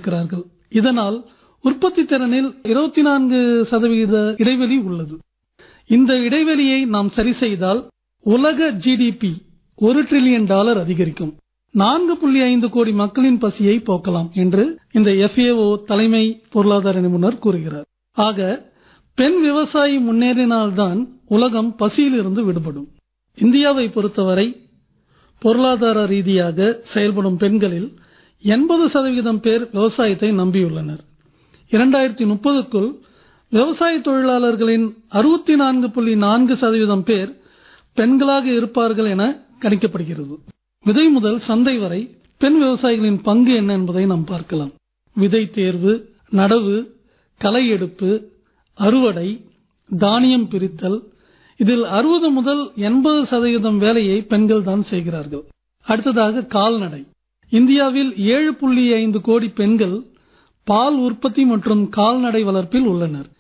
இருக்கிறார்கள் இதனால் உற்பத்தி திறனில் இருபத்தி நான்கு சதவீத இடைவெளி உள்ளது இந்த இடைவெளியை நாம் சரி செய்தால் உலக ஜிடிபி ஒரு டிரில்லியன் டாலர் அதிகரிக்கும் நான்கு புள்ளி ஐந்து கோடி மக்களின் பசியை போக்கலாம் என்று இந்த எஃப்ஏஓ தலைமை பொருளாதார நிபுணர் கூறுகிறார் ஆக பெண் விவசாயி முன்னேறினால்தான் உலகம் பசியிலிருந்து விடுபடும் இந்தியாவை பொறுத்தவரை பொருளாதார ரீதியாக செயல்படும் பெண்களில் எண்பது சதவீதம் பேர் விவசாயத்தை நம்பியுள்ளனர் இரண்டாயிரத்தி முப்பதுக்குள் விவசாய தொழிலாளர்களின் அறுபத்தி நான்கு புள்ளி நான்கு சதவீதம் பேர் பெண்களாக இருப்பார்கள் என கணிக்கப்படுகிறது விதை முதல் சந்தை வரை பெண் விவசாயிகளின் பங்கு என்ன என்பதை நாம் பார்க்கலாம் விதை தேர்வு நடவு களை எடுப்பு அறுவடை தானியம் பிரித்தல் இதில் அறுபது முதல் எண்பது சதவீதம் வேலையை பெண்கள் தான் செய்கிறார்கள் அடுத்ததாக கால்நடை இந்தியாவில் ஏழு புள்ளி ஐந்து கோடி பெண்கள் பால் உற்பத்தி மற்றும் கால்நடை வளர்ப்பில் உள்ளனர்